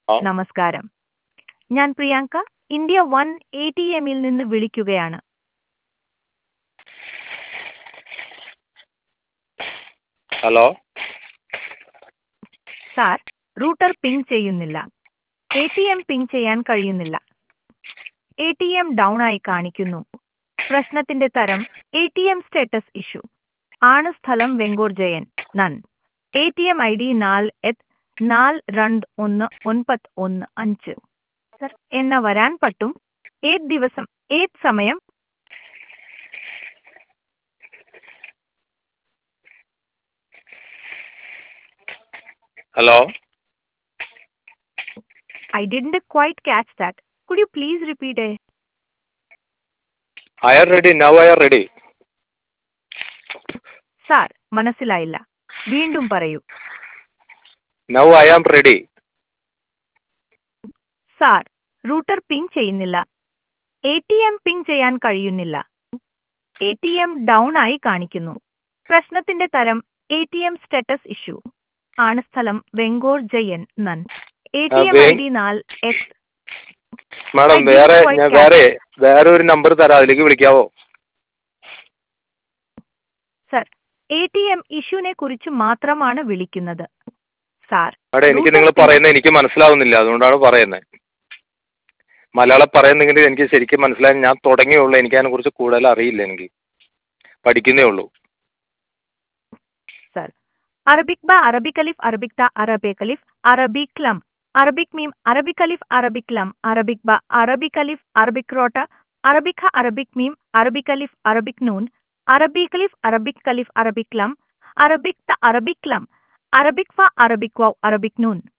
ആ നമസ്കാരം ഞാൻ Priyanka India one A T എമ്മിൽ നിന്ന് വിളിക്കുകയാണ് ഹലോ സാർ റൂട്ടർ പിങ് ചെയ്യുന്നില്ല എ ടി എം പിങ് ചെയ്യാൻ കഴിയുന്നില്ല എ ടി എം ഡൗൺ ആയി കാണിക്കുന്നു പ്രശ്നത്തിന്റെ തരം A T M status issue ആണ് സ്ഥലം വെങ്കോർ ജയൻ നൻ A T M I D നാല് എത്ത് നാല് രണ്ട് ഒന്ന് ഒൻപത് ഒന്ന് അഞ്ച് സർ എന്ന വരാൻ പറ്റും ഏത് ദിവസം ഏത് സമയം hello I didn't quite catch that. Could you please repeat it? I are ready now I are ready sir മനസ്സിലായില്ല വീണ്ടും പറയൂ now I am ready sir router ping ചെയ്യുന്നില്ല എ ടി എം പിങ് ചെയ്യാൻ കഴിയുന്നില്ല എ ടി എം ഡൗൺ ആയി കാണിക്കുന്നു പ്രശ്നത്തിന്റെ തരം A T M status issue ആണ് സ്ഥലം വെങ്കോർ ജയൻ നൻ എ ടി എം വെ- ഐ ഡി നാല് എക്സ് മാഡം I didn't വേറെ quite ഞാൻ catch വേറെ വേറെ ഒരു നമ്പർ തരാം അതിലേക്ക് വിളിക്കാവോ സർ എ ടി എം ഇഷ്യൂനെ കുറിച്ച് മാത്രമാണ് വിളിക്കുന്നത് സാർ മാഡം എനിക്ക് Router നിങ്ങൾ ping- പറയുന്നത് എനിക്ക് മനസ്സിലാവുന്നില്ല അതുകൊണ്ടാണ് പറയുന്നത് മലയാളം പറയുന്നെങ്കിൽ എനിക്ക് ശരിക്കും മനസ്സിലായി ഞാൻ തുടങ്ങിയുള്ളൂ എനിക്ക് അതിനെ കുറിച്ച് കൂടുതൽ അറിയില്ല എനിക്ക് പഠിക്കുന്നേ ഉള്ളൂ സർ അറബിക് ബ അറബിക് അലിഫ് അറബിക് ത അറബിക് അലിഫ് അറബിക് ലം അറബിക് മീം അറബിക് അലിഫ് അറബിക് ലം അറബിക് ബ അറബിക് അലിഫ് അറബിക് റോട്ട അറബിക് ഹ അറബിക് മീം അറബിക് അലിഫ് അറബിക് നൂൻ അറബിക് അലിഫ് അറബിക് അലിഫ് അറബിക് ലം അറബിക് ത അറബിക് ലം അറബിക് ഫ അറബിക് വൗ അറബിക് നൂൻ